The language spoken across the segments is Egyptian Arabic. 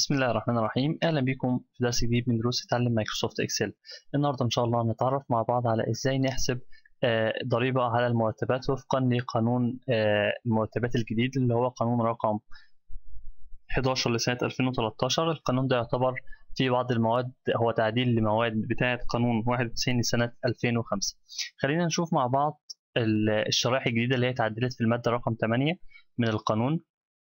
بسم الله الرحمن الرحيم اهلا بكم في درس جديد من دروس تعلم مايكروسوفت اكسل النهارده ان شاء الله هنتعرف مع بعض على ازاي نحسب آه، ضريبه على المرتبات وفقا لقانون آه، المرتبات الجديد اللي هو قانون رقم 11 لسنه 2013 القانون ده يعتبر في بعض المواد هو تعديل لمواد بتاعه قانون 91 لسنه 2005 خلينا نشوف مع بعض الشرائح الجديده اللي هي اتعدلت في الماده رقم 8 من القانون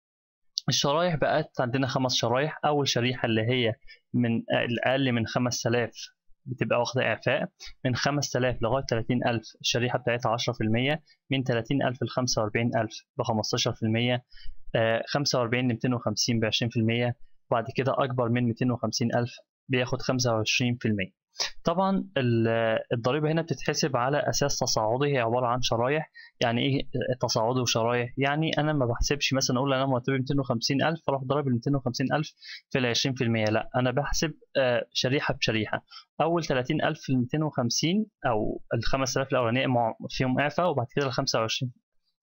الشرايح بقت عندنا خمس شرايح أول شريحة اللي هي من الأقل من 5000 بتبقى واخدة إعفاء من 5000 لغاية 30000 الشريحة بتاعتها 10% من 30000 ل 45000 ب 15% 45 ل 250 ب 20% بعد كده أكبر من 250000 بياخد 25% طبعا الضريبة هنا بتتحسب على أساس تصاعدي هي عبارة عن شرايح يعني إيه تصاعدي وشرايح يعني أنا ما بحسبش مثلا أقول أنا مرتبي 250 ألف فأروح ضارب ال 250 ألف في ال 20% لا أنا بحسب شريحة بشريحة أول 30 ألف في 250 أو ال 5000 الأولانية فيهم إعفاء وبعد كده ال 25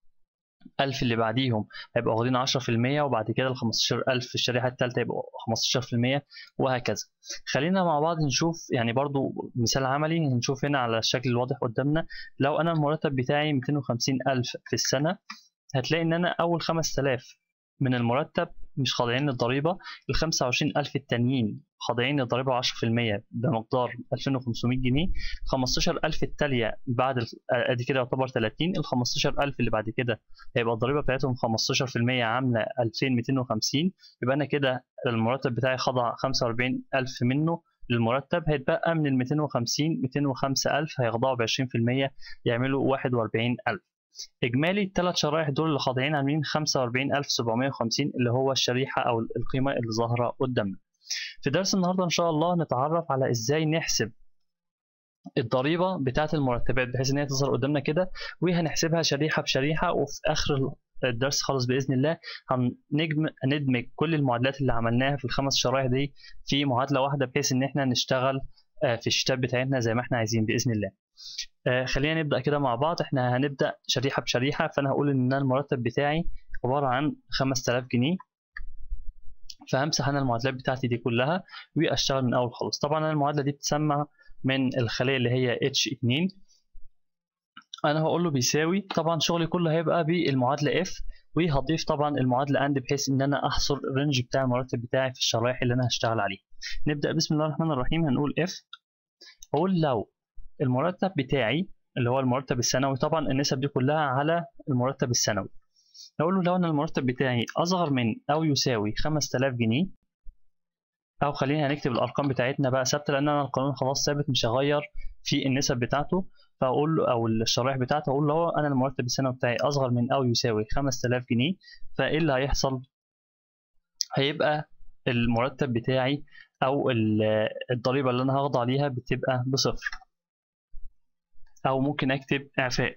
ألف اللي بعديهم هيبقوا واخدين عشرة في المية وبعد كده الخمستاشر ألف في الشريحة التالتة يبقوا خمستاشر في المية وهكذا خلينا مع بعض نشوف يعني برضو مثال عملي نشوف هنا على الشكل الواضح قدامنا لو أنا المرتب بتاعي ميتين وخمسين ألف في السنة هتلاقي إن أنا أول خمس تلاف من المرتب مش خاضعين للضريبة ال 25000 التانيين خاضعين للضريبة 10% بمقدار 2500 جنيه ال 15000 التالية بعد ادي كده يعتبر 30 ال 15000 اللي بعد كده هيبقى الضريبة بتاعتهم 15% عاملة 2250 يبقى أنا كده المرتب بتاعي خضع 45000 منه للمرتب هيتبقى من ال 250 205000 هيخضعوا ب 20% يعملوا 41000 اجمالي الثلاث شرائح دول اللي خاضعين عاملين 45750 اللي هو الشريحه او القيمه اللي ظاهره قدامنا في درس النهارده ان شاء الله نتعرف على ازاي نحسب الضريبه بتاعه المرتبات بحيث ان هي تظهر قدامنا كده وهنحسبها شريحه بشريحه وفي اخر الدرس خالص باذن الله هندمج كل المعادلات اللي عملناها في الخمس شرائح دي في معادله واحده بحيث ان احنا نشتغل في الشتات بتاعتنا زي ما احنا عايزين باذن الله خلينا نبدا كده مع بعض احنا هنبدا شريحه بشريحه فانا هقول ان المرتب بتاعي عباره عن 5000 جنيه فهمسح انا المعادلات بتاعتي دي كلها واشتغل من اول خالص طبعا انا المعادله دي بتسمى من الخليه اللي هي H2 انا هقول له بيساوي طبعا شغلي كله هيبقى بالمعادله F وهضيف طبعا المعادله AND بحيث ان انا احصر الرينج بتاع المرتب بتاعي في الشرايح اللي انا هشتغل عليه نبدا بسم الله الرحمن الرحيم هنقول F اقول لو المرتب بتاعي اللي هو المرتب السنوي طبعا النسب دي كلها على المرتب السنوي نقول له لو انا المرتب بتاعي اصغر من او يساوي 5000 جنيه او خلينا هنكتب الارقام بتاعتنا بقى ثابته لان انا القانون خلاص ثابت مش هغير في النسب بتاعته فاقول له او الشرائح بتاعته اقول له انا المرتب السنوي بتاعي اصغر من او يساوي 5000 جنيه فايه اللي هيحصل هيبقى المرتب بتاعي او الضريبه اللي انا هخضع عليها بتبقى بصفر او ممكن اكتب اعفاء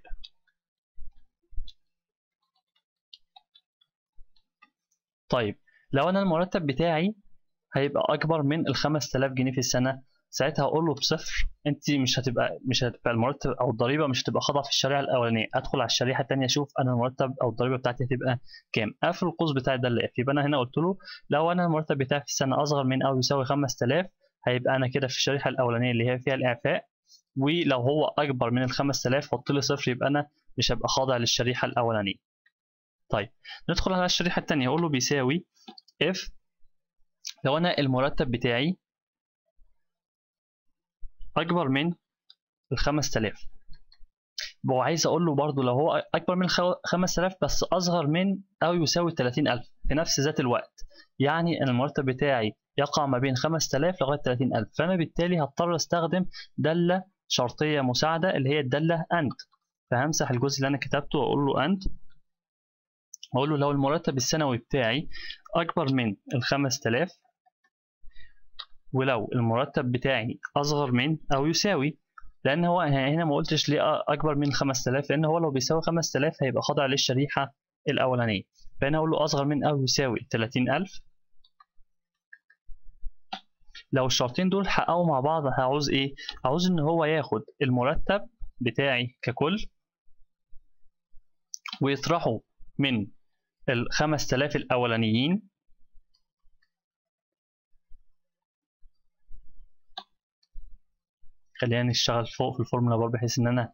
طيب لو انا المرتب بتاعي هيبقى اكبر من ال 5000 جنيه في السنه ساعتها هقول له بصفر انت مش هتبقى مش هتبقى المرتب او الضريبه مش هتبقى خاضعه في الشريحه الاولانيه ادخل على الشريحه الثانيه اشوف انا المرتب او الضريبه بتاعتي هتبقى كام اقفل القوس بتاعي ده اللي يبقى انا هنا قلت له لو انا المرتب بتاعي في السنه اصغر من او يساوي 5000 هيبقى انا كده في الشريحه الاولانيه اللي هي فيها الاعفاء ولو هو اكبر من ال 5000 حط لي صفر يبقى انا مش هبقى خاضع للشريحه الاولانيه طيب ندخل على الشريحه الثانيه اقول له بيساوي اف لو انا المرتب بتاعي اكبر من ال 5000 هو عايز اقول له برضه لو هو اكبر من 5000 بس اصغر من او يساوي 30000 في نفس ذات الوقت يعني انا المرتب بتاعي يقع ما بين 5000 لغايه 30000 فانا بالتالي هضطر استخدم داله شرطيه مساعده اللي هي الداله اند فهمسح الجزء اللي انا كتبته واقول له اند اقول له لو المرتب السنوي بتاعي اكبر من ال 5000 ولو المرتب بتاعي اصغر من او يساوي لان هو هنا ما قلتش ليه اكبر من 5000 لان هو لو بيساوي 5000 هيبقى خاضع للشريحه الاولانيه فهنا اقول له اصغر من او يساوي 30000 لو الشرطين دول حققوا مع بعض هعوز ايه هعوز ان هو ياخد المرتب بتاعي ككل ويطرحه من ال 5000 الاولانيين خلينا نشتغل فوق في الفورمولا بار بحيث ان انا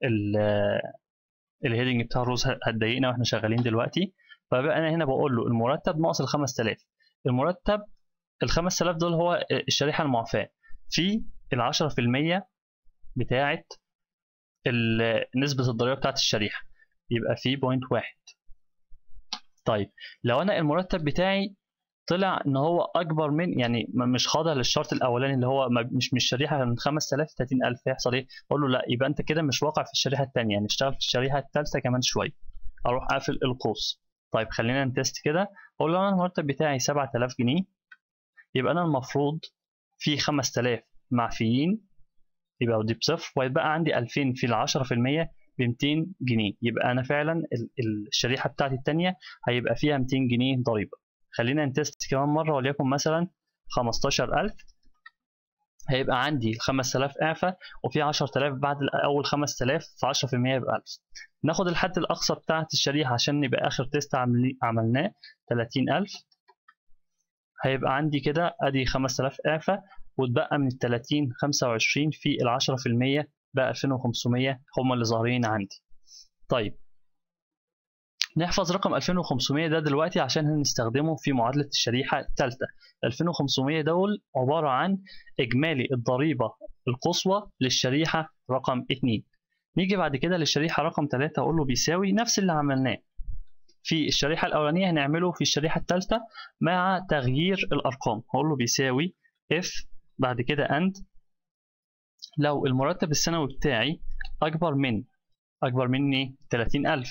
الهيدنج بتاع الروز هتضايقنا واحنا شغالين دلوقتي فبقى انا هنا بقول له المرتب ناقص ال 5000 المرتب ال 5000 دول هو الشريحه المعفاه في ال 10% بتاعه نسبه الضريبه بتاعه الشريحه يبقى في بوينت واحد طيب لو انا المرتب بتاعي طلع ان هو اكبر من يعني مش خاضع للشرط الاولاني اللي هو مش مش شريحه من 5000 ل 30000 هيحصل ايه؟ اقول له لا يبقى انت كده مش واقع في الشريحه الثانيه يعني اشتغل في الشريحه الثالثه كمان شويه اروح قافل القوس طيب خلينا نتست كده اقول له انا المرتب بتاعي 7000 جنيه يبقى انا المفروض في 5000 معفيين يبقى ودي بصفر ويبقى عندي 2000 في ال 10% ب 200 جنيه يبقى انا فعلا الشريحه بتاعتي الثانيه هيبقى فيها 200 جنيه ضريبه خلينا نتست كمان مره وليكن مثلا 15000 هيبقى عندي 5000 اعفاء وفي 10000 بعد اول 5000 في 10% يبقى 1000 ناخد الحد الاقصى بتاعت الشريحه عشان يبقى اخر تيست عملناه 30000 هيبقى عندي كده ادي 5000 اعفاء واتبقى من ال 30 25 في ال 10% بقى 2500 هم اللي ظاهرين عندي طيب نحفظ رقم 2500 ده دلوقتي عشان هنستخدمه في معادلة الشريحة الثالثة 2500 دول عبارة عن إجمالي الضريبة القصوى للشريحة رقم 2 نيجي بعد كده للشريحة رقم 3 أقول له بيساوي نفس اللي عملناه في الشريحة الأولانية هنعمله في الشريحة الثالثة مع تغيير الأرقام هقول له بيساوي if بعد كده and لو المرتب السنوي بتاعي أكبر من أكبر مني 30000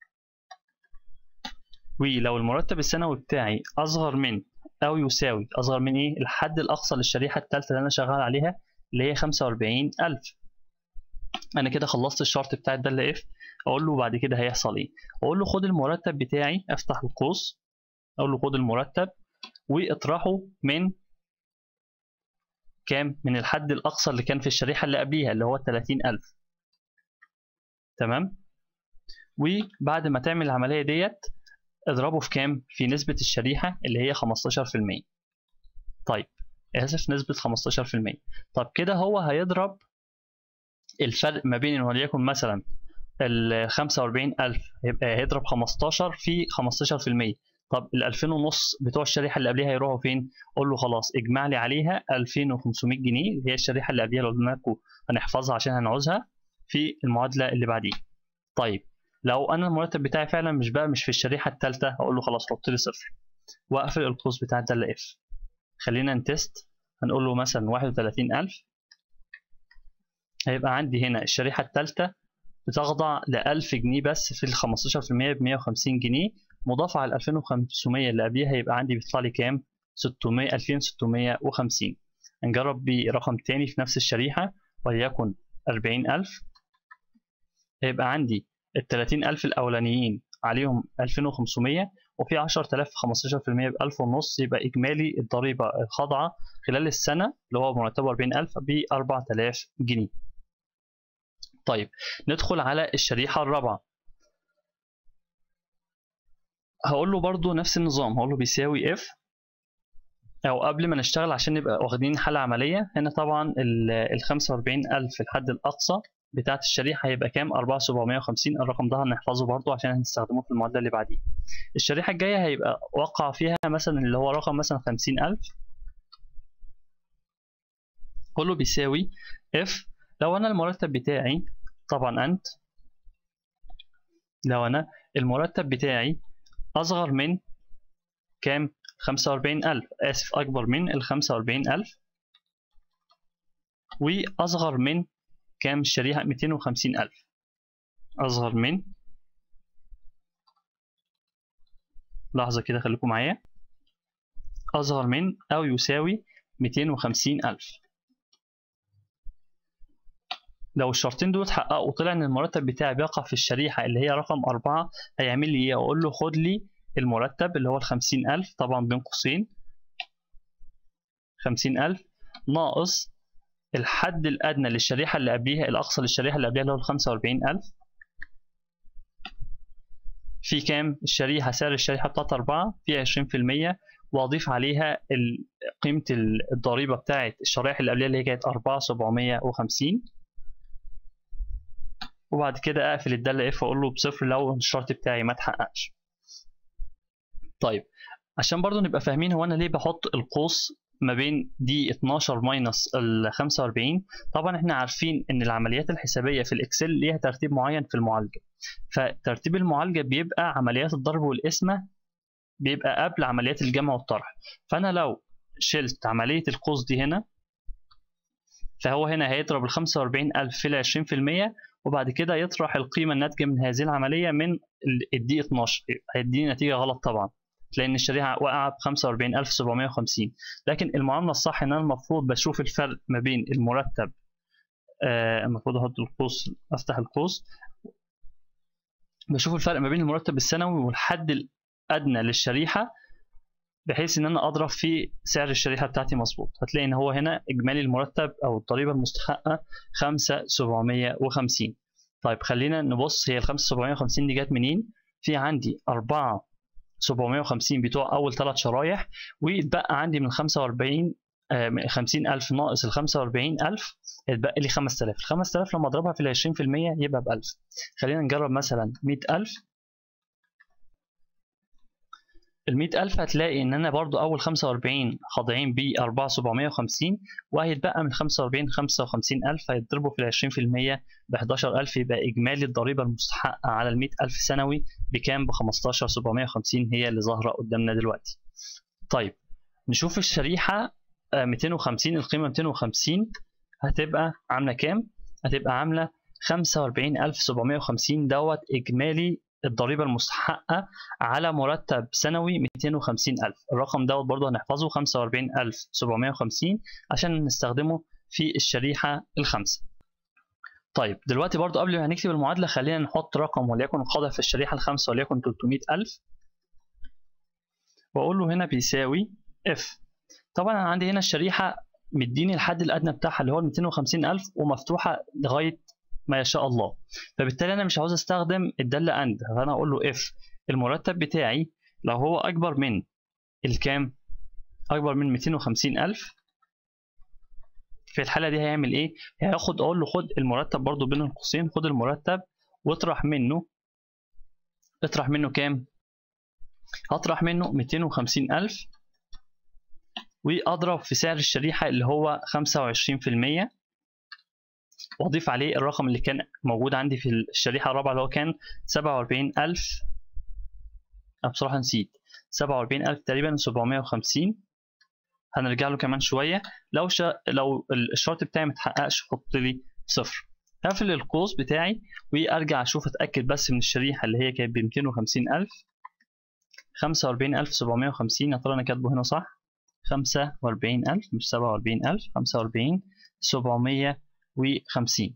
ولو المرتب السنوي بتاعي أصغر من أو يساوي أصغر من إيه الحد الأقصى للشريحة الثالثة اللي أنا شغال عليها اللي هي 45000 أنا كده خلصت الشرط بتاع الدالة إف أقول له بعد كده هيحصل إيه أقول له خد المرتب بتاعي أفتح القوس أقول له خد المرتب واطرحه من كام من الحد الأقصى اللي كان في الشريحة اللي قبليها اللي هو 30000 تمام وبعد ما تعمل العملية ديت اضربه في كام في نسبة الشريحة اللي هي 15% طيب آسف نسبة 15% طب كده هو هيضرب الفرق ما بين وليكن مثلا ال 45000 هيبقى هيضرب 15 في 15% طب ال 2000 ونص بتوع الشريحة اللي قبليها هيروحوا فين؟ قول له خلاص اجمع لي عليها 2500 جنيه هي الشريحة اللي قبليها اللي قلنا لكم هنحفظها عشان هنعوزها في المعادلة اللي بعديها. طيب لو انا المرتب بتاعي فعلا مش بقى مش في الشريحه الثالثه هقول له خلاص حط لي صفر واقفل القوس بتاع الداله اف خلينا نتست هنقول له مثلا 31000 هيبقى عندي هنا الشريحه الثالثه بتخضع ل 1000 جنيه بس في ال 15% ب 150 جنيه مضاف على ال 2500 اللي قبليها هيبقى عندي بيطلع لي كام 600 2650 هنجرب برقم تاني في نفس الشريحه وليكن 40000 هيبقى عندي ال 30000 الأولانيين عليهم 2500 وفي 10000 في 15% ب 1000 ونص يبقى إجمالي الضريبة الخاضعة خلال السنة اللي هو مرتبه 40000 ب 4000 جنيه. طيب ندخل على الشريحة الرابعة. هقول له برضو نفس النظام هقول له بيساوي if أو قبل ما نشتغل عشان نبقى واخدين حالة عملية هنا طبعا ال 45000 الحد الأقصى بتاعة الشريحة هيبقى كام 4750 الرقم ده هنحفظه برضو عشان هنستخدمه في المعادلة اللي بعديه الشريحة الجاية هيبقى وقع فيها مثلا اللي هو رقم مثلا 50000 كله بيساوي if لو أنا المرتب بتاعي طبعا أنت لو أنا المرتب بتاعي أصغر من كام 45000 آسف أكبر من ال 45000 وأصغر من كام الشريحة 250 ألف أصغر من لحظة كده خليكم معايا أصغر من أو يساوي 250 ألف لو الشرطين دول اتحققوا وطلع إن المرتب بتاعي بيقع في الشريحة اللي هي رقم أربعة هيعمل لي إيه؟ أقول له خد لي المرتب اللي هو الخمسين ألف طبعا بين قوسين خمسين ألف ناقص الحد الأدنى للشريحة اللي قبليها الأقصى للشريحة اللي قبليها اللي هو الخمسة وأربعين ألف في كام الشريحة سعر الشريحة بتاعت أربعة في عشرين في المية واضيف عليها قيمه الضريبه بتاعه الشرائح اللي قبلها اللي هي كانت 4750 وبعد كده اقفل الداله اف واقول له بصفر لو الشرط بتاعي ما اتحققش طيب عشان برضو نبقى فاهمين هو انا ليه بحط القوس ما بين دي 12 ماينس ال 45 طبعا احنا عارفين ان العمليات الحسابيه في الاكسل ليها ترتيب معين في المعالجه فترتيب المعالجه بيبقى عمليات الضرب والقسمه بيبقى قبل عمليات الجمع والطرح فانا لو شلت عمليه القوس دي هنا فهو هنا هيضرب ال 45000 في ال 20% وبعد كده يطرح القيمه الناتجه من هذه العمليه من الدي 12 هيديني نتيجه غلط طبعا لان الشريحه واقعه ب 45750 لكن المعامله الصح ان انا المفروض بشوف الفرق ما بين المرتب آه المفروض احط القوس افتح القوس بشوف الفرق ما بين المرتب السنوي والحد الادنى للشريحه بحيث ان انا اضرب في سعر الشريحه بتاعتي مظبوط هتلاقي ان هو هنا اجمالي المرتب او الضريبه المستحقه 5750 طيب خلينا نبص هي ال 5750 دي جت منين في عندي 4 750 بتوع اول ثلاث شرايح ويتبقى عندي من 45 50000 ناقص ال 45000 يتبقى لي 5000 ال 5000 لما اضربها في ال 20% يبقى ب 1000 خلينا نجرب مثلا 100000 ال 100000 هتلاقي ان انا برضو اول 45 خاضعين ب 4750 وهيتبقى من 45 55000 هيتضربوا في ال 20% ب 11000 يبقى اجمالي الضريبه المستحقه على ال 100000 سنوي بكام ب 15750 هي اللي ظاهره قدامنا دلوقتي طيب نشوف الشريحه 250 القيمه 250 هتبقى عامله كام هتبقى عامله 45750 دوت اجمالي الضريبة المستحقة على مرتب سنوي 250 ألف الرقم دوت برضه هنحفظه 45750 عشان نستخدمه في الشريحة الخامسة طيب دلوقتي برضه قبل ما هنكتب المعادلة خلينا نحط رقم وليكن قاضع في الشريحة الخامسة وليكن 300 ألف وأقول له هنا بيساوي F طبعا أنا عندي هنا الشريحة مديني الحد الأدنى بتاعها اللي هو 250 ألف ومفتوحة لغاية ما يشاء الله فبالتالي انا مش عاوز استخدم الداله اند فانا اقول له اف المرتب بتاعي لو هو اكبر من الكام اكبر من 250 الف في الحاله دي هيعمل ايه هياخد اقول له خد المرتب برضو بين القوسين خد المرتب واطرح منه اطرح منه كام هطرح منه 250 الف واضرب في سعر الشريحه اللي هو 25% واضيف عليه الرقم اللي كان موجود عندي في الشريحه الرابعه اللي هو كان 47000 انا بصراحه نسيت 47000 تقريبا 750 هنرجع له كمان شويه لو شا... لو الشرط بتاعي متحققش حط لي صفر هقفل القوس بتاعي وارجع اشوف اتاكد بس من الشريحه اللي هي كانت ب 250000 45750 يا ترى انا كاتبه هنا صح 45000 مش 47000 45 700 و50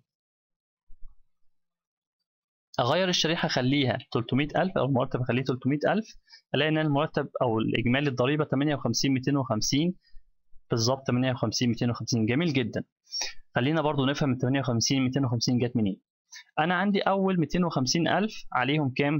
اغير الشريحه اخليها 300000 او المرتب اخليه 300000 الاقي ان المرتب او الاجمالي الضريبه 58 250 بالظبط 58 250 جميل جدا خلينا برضو نفهم ال 58 250 جت منين انا عندي اول 250000 عليهم كام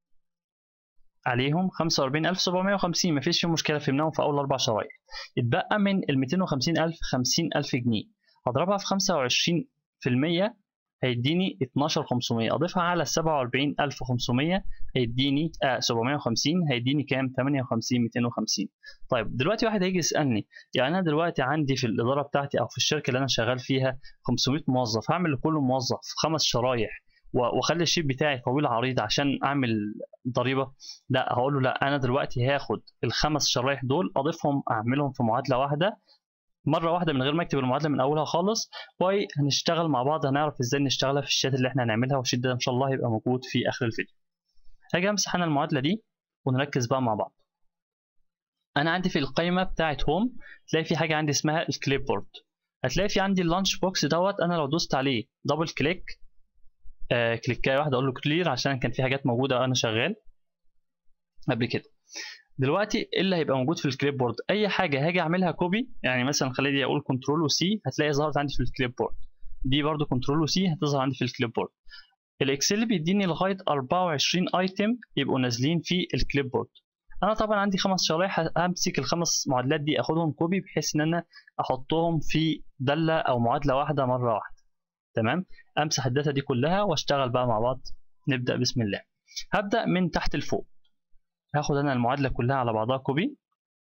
عليهم 45750 مفيش فيهم مشكله فهمناهم في اول اربع شرايح اتبقى من ال 250000 50000 جنيه هضربها في 25% هيديني 12500 اضيفها على 47500 هيديني آه 750 هيديني كام 58 250 طيب دلوقتي واحد هيجي يسالني يعني انا دلوقتي عندي في الاداره بتاعتي او في الشركه اللي انا شغال فيها 500 موظف هعمل لكل موظف خمس شرايح واخلي الشيت بتاعي طويل عريض عشان اعمل ضريبه لا هقول له لا انا دلوقتي هاخد الخمس شرايح دول اضيفهم اعملهم في معادله واحده مره واحده من غير ما اكتب المعادله من اولها خالص وهنشتغل مع بعض هنعرف ازاي نشتغلها في الشات اللي احنا هنعملها والشيت ده ان شاء الله هيبقى موجود في اخر الفيديو هاجي امسح انا المعادله دي ونركز بقى مع بعض انا عندي في القائمه بتاعه هوم تلاقي في حاجه عندي اسمها الكليب بورد هتلاقي في عندي اللانش بوكس دوت انا لو دوست عليه دبل كليك آه كليكايه واحده اقول له كلير عشان كان في حاجات موجوده وانا شغال قبل كده دلوقتي ايه اللي هيبقى موجود في الكليب بورد اي حاجه هاجي اعملها كوبي يعني مثلا خليني اقول كنترول وسي هتلاقي ظهرت عندي في الكليب بورد دي برضو كنترول وسي هتظهر عندي في الكليب بورد الاكسل بيديني لغايه 24 ايتم يبقوا نازلين في الكليب بورد انا طبعا عندي خمس شرايح همسك الخمس معادلات دي اخدهم كوبي بحيث ان انا احطهم في داله او معادله واحده مره واحده تمام امسح الداتا دي كلها واشتغل بقى مع بعض نبدا بسم الله هبدا من تحت لفوق هاخد انا المعادله كلها على بعضها كوبي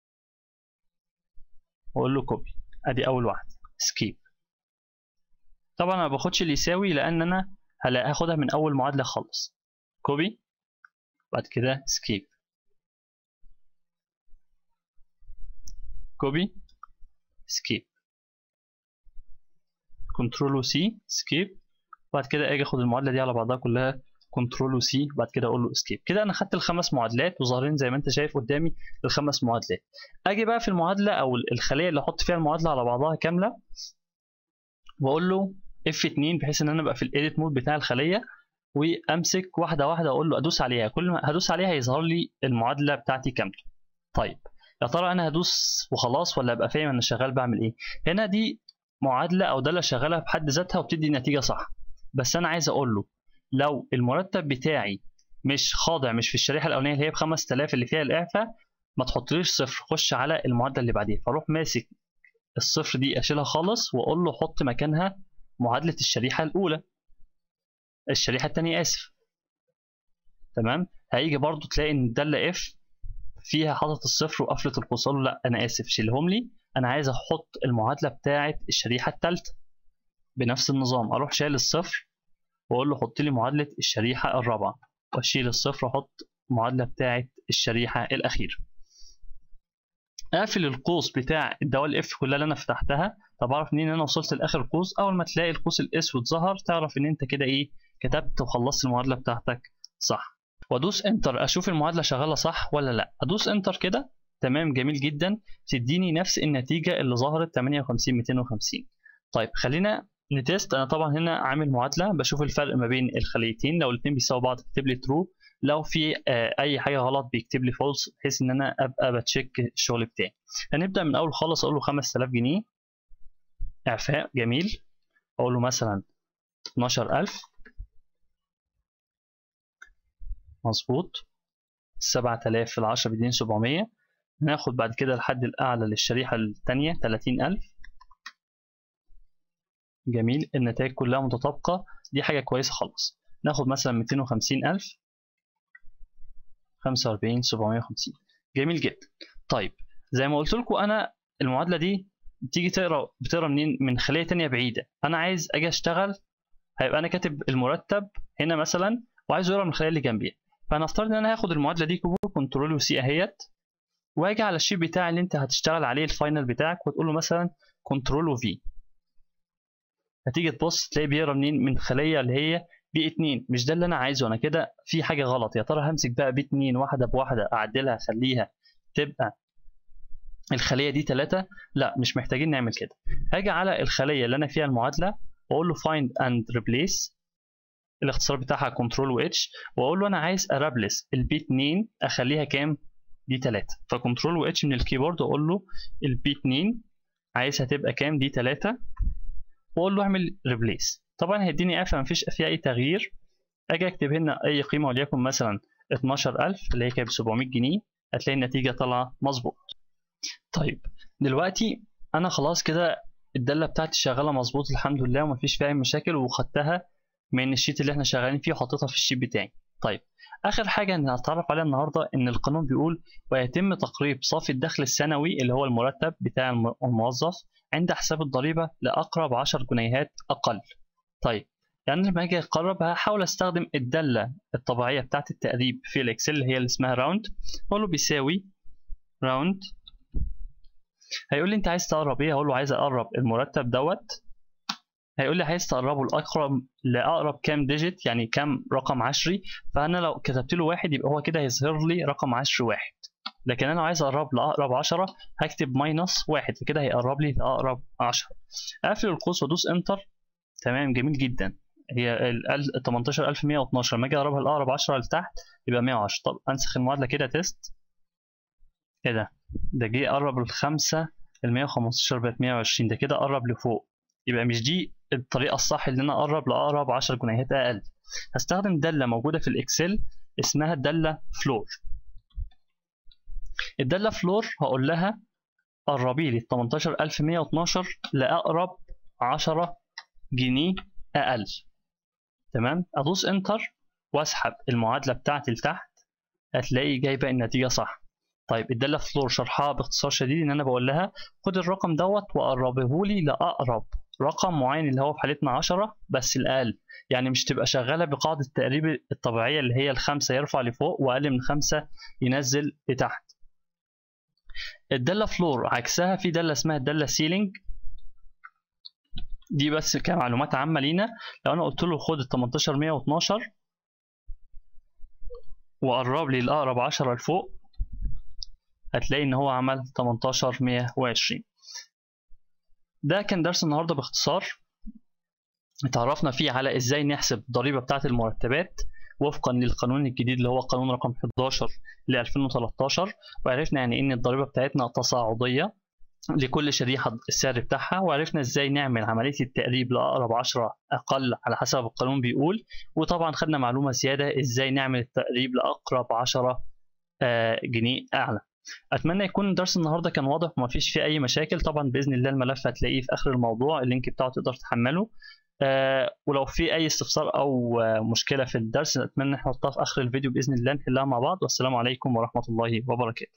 واقول له كوبي ادي اول واحده سكيب طبعا انا ما باخدش اللي يساوي لان انا هاخدها من اول معادله خالص كوبي بعد كده سكيب كوبي سكيب كنترول سي سكيب بعد كده اجي اخد المعادله دي على بعضها كلها كنترول سي بعد كده اقول له اسكيب كده انا خدت الخمس معادلات وظاهرين زي ما انت شايف قدامي الخمس معادلات اجي بقى في المعادله او الخليه اللي احط فيها المعادله على بعضها كامله واقول له F2 بحيث ان انا ابقى في الايديت مود بتاع الخليه وامسك واحده واحده اقول له ادوس عليها كل ما هدوس عليها هيظهر لي المعادله بتاعتي كامله طيب يا ترى انا هدوس وخلاص ولا ابقى فاهم انا شغال بعمل ايه هنا دي معادله او داله شغاله بحد ذاتها وبتدي نتيجه صح بس انا عايز اقول له لو المرتب بتاعي مش خاضع مش في الشريحه الاولانيه اللي هي ب 5000 اللي فيها الاعفاء ما تحطليش صفر خش على المعادله اللي بعديها فاروح ماسك الصفر دي اشيلها خالص واقول له حط مكانها معادله الشريحه الاولى الشريحه الثانيه اسف تمام هيجي برضو تلاقي ان الداله اف فيها حاطط الصفر وقفله القوس له لا انا اسف شيلهم لي انا عايز احط المعادله بتاعه الشريحه الثالثه بنفس النظام اروح شايل الصفر واقول له حط لي معادله الشريحه الرابعه واشيل الصفر واحط معادله بتاعه الشريحه الاخيره اقفل القوس بتاع الدوال اف كلها اللي انا فتحتها طب اعرف منين ان انا وصلت لاخر القوس اول ما تلاقي القوس الاسود ظهر تعرف ان انت كده ايه كتبت وخلصت المعادله بتاعتك صح وادوس انتر اشوف المعادله شغاله صح ولا لا ادوس انتر كده تمام جميل جدا تديني نفس النتيجه اللي ظهرت 58 250 طيب خلينا نتست انا طبعا هنا عامل معادله بشوف الفرق ما بين الخليتين لو الاثنين بيساوي بعض بيكتب لي ترو لو في اي حاجه غلط بيكتب لي فولس بحيث ان انا ابقى بتشيك الشغل بتاعي هنبدا من اول خالص اقول له 5000 جنيه اعفاء جميل اقول له مثلا 12000 مظبوط 7000 في 10 بيديني 700 ناخد بعد كده الحد الأعلى للشريحة الثانية 30000 جميل النتائج كلها متطابقة دي حاجة كويسة خالص ناخد مثلا 250000 45 750 جميل جدا طيب زي ما قلت لكم أنا المعادلة دي بتيجي تقرا بتقرا منين من خلية تانية بعيدة أنا عايز أجي أشتغل هيبقى أنا كاتب المرتب هنا مثلا وعايز يقرا من الخلية اللي جنبيها فهنفترض ان انا هاخد المعادله دي كيبورد كنترول وسي اهيت واجي على الشيت بتاعي اللي انت هتشتغل عليه الفاينل بتاعك وتقول له مثلا كنترول وفي هتيجي تبص تلاقي بيقرا منين من خليه اللي هي بي 2 مش ده اللي انا عايزه انا كده في حاجه غلط يا ترى همسك بقى بي 2 واحده بواحده اعدلها اخليها تبقى الخليه دي 3 لا مش محتاجين نعمل كده هاجي على الخليه اللي انا فيها المعادله واقول له find and replace الاختصار بتاعها كنترول و اتش واقول له انا عايز ارابلس البي 2 اخليها كام دي 3 فكنترول و اتش من الكيبورد واقول له البي 2 عايزها تبقى كام دي 3 واقول له اعمل ريبليس طبعا هيديني اف مفيش فيها اي تغيير اجي اكتب هنا اي قيمه وليكن مثلا 12000 اللي هي كانت ب 700 جنيه هتلاقي النتيجه طالعه مظبوط طيب دلوقتي انا خلاص كده الداله بتاعتي شغاله مظبوط الحمد لله ومفيش فيها اي مشاكل وخدتها من الشيت اللي احنا شغالين فيه وحطيتها في الشيت بتاعي طيب اخر حاجه هنتعرف عليها النهارده ان القانون بيقول ويتم تقريب صافي الدخل السنوي اللي هو المرتب بتاع الموظف عند حساب الضريبه لاقرب 10 جنيهات اقل طيب يعني لما اجي اقرب هحاول استخدم الداله الطبيعيه بتاعه التقريب في الاكسل اللي هي اللي اسمها راوند اقول له بيساوي راوند هيقول لي انت عايز تقرب ايه هقول له عايز اقرب المرتب دوت هيقول لي عايز تقربه لاقرب لاقرب كام ديجيت يعني كام رقم عشري فانا لو كتبت له واحد يبقى هو كده هيظهر لي رقم عشري واحد لكن انا عايز اقرب لاقرب 10 هكتب ماينس واحد فكده هيقرب لي لاقرب 10 اقفل القوس وادوس انتر تمام جميل جدا هي ال 18112 لما اجي اقربها لاقرب 10 لتحت يبقى 110 طب انسخ المعادله كده تيست ايه ده ده جه قرب الخمسة ال 115 بقت 120 ده كده قرب لفوق يبقى مش دي الطريقه الصح اللي انا اقرب لاقرب 10 جنيهات اقل هستخدم داله موجوده في الاكسل اسمها الداله فلور الدالة فلور هقول لها قربي لي 18112 لأقرب 10 جنيه أقل تمام أدوس انتر واسحب المعادلة بتاعتي لتحت هتلاقي جايبة النتيجة صح طيب الدالة فلور شرحها باختصار شديد ان انا بقول لها خد الرقم دوت وقربه لي لاقرب رقم معين اللي هو في حالتنا 10 بس الاقل يعني مش تبقى شغاله بقاعده التقريب الطبيعيه اللي هي الخمسه يرفع لفوق واقل من خمسه ينزل لتحت الداله فلور عكسها في داله اسمها الداله سيلينج دي بس كمعلومات عامه لينا لو انا قلت له خد ال 18112 وقرب لي الاقرب 10 لفوق هتلاقي ان هو عمل 18120 ده كان درس النهارده باختصار اتعرفنا فيه على ازاي نحسب الضريبه بتاعه المرتبات وفقا للقانون الجديد اللي هو قانون رقم 11 ل 2013 وعرفنا يعني ان الضريبه بتاعتنا تصاعديه لكل شريحة السعر بتاعها وعرفنا ازاي نعمل عملية التقريب لأقرب عشرة أقل على حسب القانون بيقول وطبعا خدنا معلومة زيادة ازاي نعمل التقريب لأقرب عشرة جنيه أعلى اتمنى يكون درس النهارده كان واضح وما فيش فيه اي مشاكل طبعا باذن الله الملف هتلاقيه في اخر الموضوع اللينك بتاعه تقدر تحمله آه ولو في اي استفسار او آه مشكله في الدرس اتمنى نحطها في اخر الفيديو باذن الله نحلها مع بعض والسلام عليكم ورحمه الله وبركاته